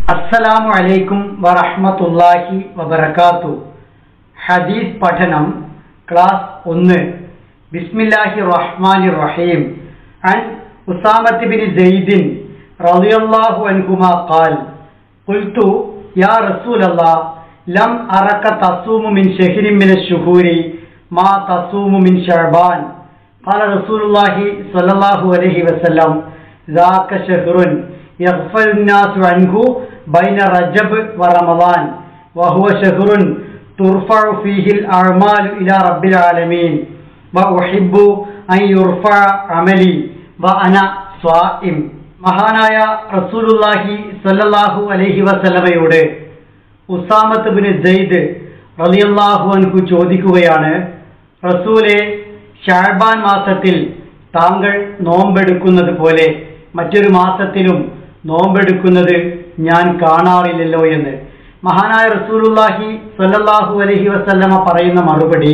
അസ്സലാമു അലൈക്കും വറഹ്മത്തുള്ളാഹി വബറകാത്തു ഹദീസ് പഠനം ക്ലാസ് ഒന്ന് ബിസ്മില്ലാഹി റഹ്മാനി റഹീം അൻ ഉസാമത്ത് ബിൻ സെയ്ദിൻ റളിയല്ലാഹു അൻഹുമാ ഖാൽ ഖുൽതു യാ റസൂലല്ലാഹ് ലം അറക തസൂമു മിൻ ശഹ്രിൻ മിന ശുഹൂരി മാ തസൂമു മിൻ ശഅബാൻ قال رسول الله صلى الله عليه وسلم ذاك شهر يغفل الناس عنه بين رجب ورمضان وهو شهر ترفع فيه الأعمال إلى رب العالمين وأحب أن يرفع عملي وأنا صائم മഹാനായ റസൂലുല്ലാഹി സല്ലല്ലാഹു അലൈഹി വസല്ലമയോട് ഉസാമത്ത് ബിൻ സെയ്ദ് റളിയല്ലാഹു അൻഹു ചോദിക്കുകയാണ് റസൂലെ ഷാബാൻ മാസത്തിൽ താങ്കൾ നോമ്പെടുക്കുന്നത് പോലെ മറ്റൊരു മാസത്തിലും നോമ്പെടുക്കുന്നത് ഞാൻ കാണാറില്ലല്ലോ എന്ന് മഹാനായ റസൂലുല്ലാഹി സല്ലല്ലാഹു അലൈഹി വസല്ലമ പറയുന്ന മറുപടി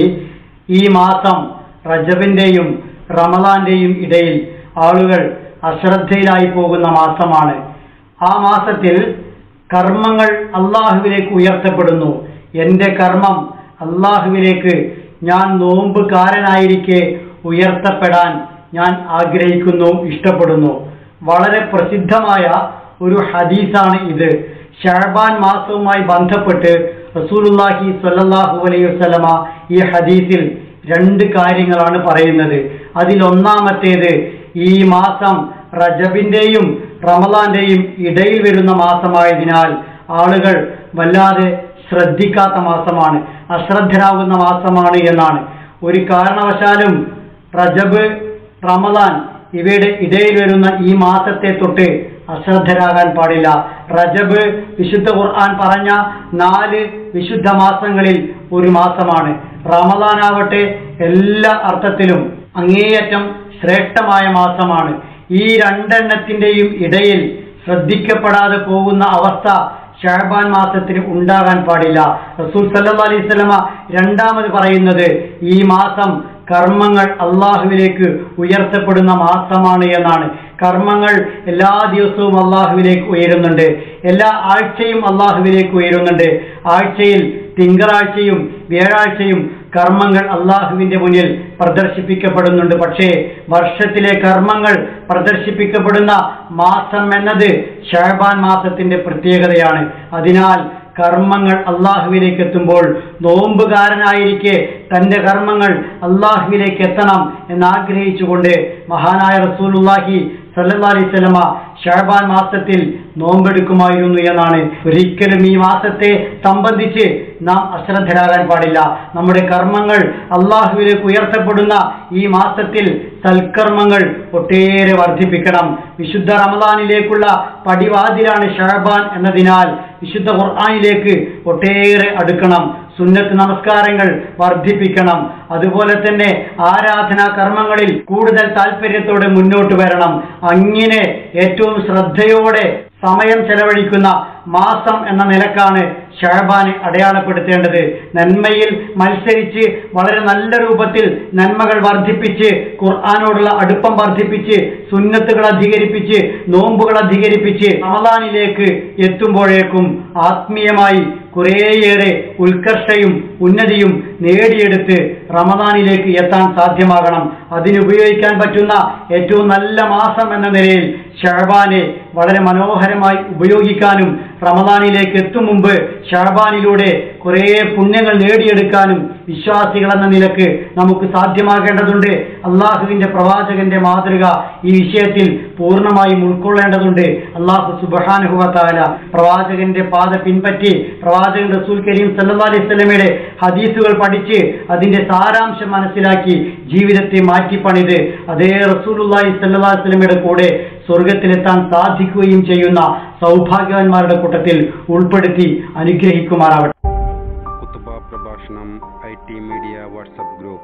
ഈ മാസം റജബിന്റെയും റമദാന്റെയും ഇടയിൽ ആളുകൾ അശ്രദ്ധയിലായി പോകുന്ന മാസമാണ് ആ മാസത്തിൽ കർമ്മങ്ങൾ അള്ളാഹുവിലേക്ക് ഉയർത്തപ്പെടുന്നു എൻ്റെ കർമ്മം അള്ളാഹുവിലേക്ക് ഞാൻ നോമ്പുകാരനായിരിക്കെ ഉയർത്തപ്പെടാൻ ഞാൻ ആഗ്രഹിക്കുന്നു ഇഷ്ടപ്പെടുന്നു വളരെ പ്രസിദ്ധമായ ഒരു ഹദീസാണ് ഇത് ഷാബാൻ മാസവുമായി ബന്ധപ്പെട്ട് റസൂലുല്ലാഹി സ്വല്ലല്ലാഹു അലൈഹി വസല്ലമ ഈ ഹദീസിൽ രണ്ട് കാര്യങ്ങളാണ് പറയുന്നത് അതിലൊന്നാമത്തേത് ഈ മാസം റജബിന്റെയും റമദാന്റെയും ഇടയിൽ വരുന്ന മാസമായതിനാൽ ആളുകൾ വല്ലാതെ ശ്രദ്ധിക്കാത്ത മാസമാണ് അശ്രദ്ധരാകുന്ന മാസമാണ് എന്നാണ് ഒരു കാരണവശാലും റജബ് റമദാൻ ഇവയുടെ ഇടയിൽ വരുന്ന ഈ മാസത്തെ തൊട്ട് അശ്രദ്ധരാകാൻ പാടില്ല റജബ് വിശുദ്ധ ഖുർആൻ പറഞ്ഞ നാല് വിശുദ്ധ മാസങ്ങളിൽ ഒരു മാസമാണ് റമദാനാവട്ടെ എല്ലാ അർത്ഥത്തിലും അങ്ങേയറ്റം ശ്രേഷ്ഠമായ മാസമാണ് ഈ രണ്ടെണ്ണത്തിന്റെയും ഇടയിൽ ശ്രദ്ധിക്കപ്പെടാതെ പോകുന്ന അവസ്ഥ ഷാബാൻ മാസത്തിന് ഉണ്ടാകാൻ പാടില്ല റസൂൽ സല്ലല്ലാഹു അലൈഹി വസല്ലമ രണ്ടാമത് പറയുന്നത് ഈ മാസം കർമ്മങ്ങൾ അള്ളാഹുവിലേക്ക് ഉയർത്തപ്പെടുന്ന മാസമാണ് എന്നാണ് കർമ്മങ്ങൾ എല്ലാ ദിവസവും അള്ളാഹുവിലേക്ക് ഉയരുന്നുണ്ട് എല്ലാ ആഴ്ചയും അള്ളാഹുവിലേക്ക് ഉയരുന്നുണ്ട് ആഴ്ചയിൽ തിങ്കളാഴ്ചയും വ്യാഴാഴ്ചയും കർമ്മങ്ങൾ അള്ളാഹുവിന്റെ മുന്നിൽ പ്രദർശിപ്പിക്കപ്പെടുന്നുണ്ട് പക്ഷേ വർഷത്തിലെ കർമ്മങ്ങൾ പ്രദർശിപ്പിക്കപ്പെടുന്ന മാസം എന്നത് ഷാബാൻ മാസത്തിന്റെ പ്രത്യേകതയാണ് അതിനാൽ കർമ്മങ്ങൾ അള്ളാഹുവിലേക്ക് എത്തുമ്പോൾ നോമ്പുകാരനായിരിക്കെ തന്റെ കർമ്മങ്ങൾ അള്ളാഹുവിലേക്ക് എത്തണം എന്നാഗ്രഹിച്ചുകൊണ്ട് മഹാനായ റസൂലുല്ലാഹി സല്ലല്ലാഹു അലൈഹി വസല്ലമ ഷാബാൻ മാസത്തിൽ നോമ്പെടുക്കുമായിരുന്നു എന്നാണ് ഒരിക്കലും ഈ മാസത്തെ സംബന്ധിച്ച് നാം അശ്രദ്ധരാകാൻ പാടില്ല നമ്മുടെ കർമ്മങ്ങൾ അള്ളാഹുവിലേക്ക് ഉയർത്തപ്പെടുന്ന ഈ മാസത്തിൽ സൽക്കർമ്മങ്ങൾ ഒട്ടേറെ വർദ്ധിപ്പിക്കണം വിശുദ്ധ റമദാനിലേക്കുള്ള പടിവാതിലാണ് ഷാബാൻ എന്നതിനാൽ വിശുദ്ധ ഖുർആാനിലേക്ക് ഒട്ടേറെ അടുക്കണം സുന്നത്ത് നമസ്കാരങ്ങൾ വർദ്ധിപ്പിക്കണം അതുപോലെ തന്നെ ആരാധനാ കർമ്മങ്ങളിൽ കൂടുതൽ താല്പര്യത്തോടെ മുന്നോട്ട് വരണം അങ്ങനെ ഏറ്റവും ശ്രദ്ധയോടെ സമയം ചെലവഴിക്കുന്ന മാസം എന്ന നിലക്കാണ് ഷഹബാന് അടയാളപ്പെടുത്തേണ്ടത് നന്മയിൽ മത്സരിച്ച് വളരെ നല്ല രൂപത്തിൽ നന്മകൾ വർദ്ധിപ്പിച്ച് ഖുർആാനോടുള്ള അടുപ്പം വർദ്ധിപ്പിച്ച് സുന്നത്തുകൾ അധികരിപ്പിച്ച് നോമ്പുകൾ അധികരിപ്പിച്ച് റമദാനിലേക്ക് എത്തുമ്പോഴേക്കും ആത്മീയമായി കുറേയേറെ ഉത്കർഷയും ഉന്നതിയും നേടിയെടുത്ത് റമദാനിലേക്ക് എത്താൻ സാധ്യമാകണം അതിനുപയോഗിക്കാൻ പറ്റുന്ന ഏറ്റവും നല്ല മാസം എന്ന നിലയിൽ ഷഹബാനെ വളരെ മനോഹരമായി ഉപയോഗിക്കാനും റമദാനിലേക്ക് എത്തും മുമ്പ് ഷഹബാനിലൂടെ കുറേ പുണ്യങ്ങൾ നേടിയെടുക്കാനും വിശ്വാസികൾ എന്ന നിലക്ക് നമുക്ക് സാധ്യമാകേണ്ടതുണ്ട് അള്ളാഹുവിന്റെ പ്രവാചകന്റെ മാതൃക ഈ വിഷയത്തിൽ പൂർണ്ണമായും ഉൾക്കൊള്ളേണ്ടതുണ്ട് അള്ളാഹു സുബാനുഹുവത്താല പ്രവാചകന്റെ പാത പിൻപറ്റി പ്രവാചകൻ റസൂൽ കരീം സല്ലാ അലൈഹി സ്വലമയുടെ ഹദീസുകൾ പഠിച്ച് അതിന്റെ സാരാംശം മനസ്സിലാക്കി ജീവിതത്തെ മാറ്റിപ്പണിത് അതേ റസൂലുല്ലാഹി സല്ലാ വസ്ലമയുടെ കൂടെ സ്വർഗത്തിലെത്താൻ സാധിക്കുകയും ചെയ്യുന്ന സൗഭാഗ്യവാന്മാരുടെ കൂട്ടത്തിൽ ഉൾപ്പെടുത്തി അനുഗ്രഹിക്കുമാറാവട്ടെ കുത്തുബ പ്രഭാഷണം I T media WhatsApp group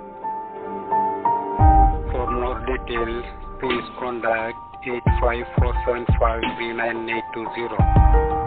For more details, please contact 854753980.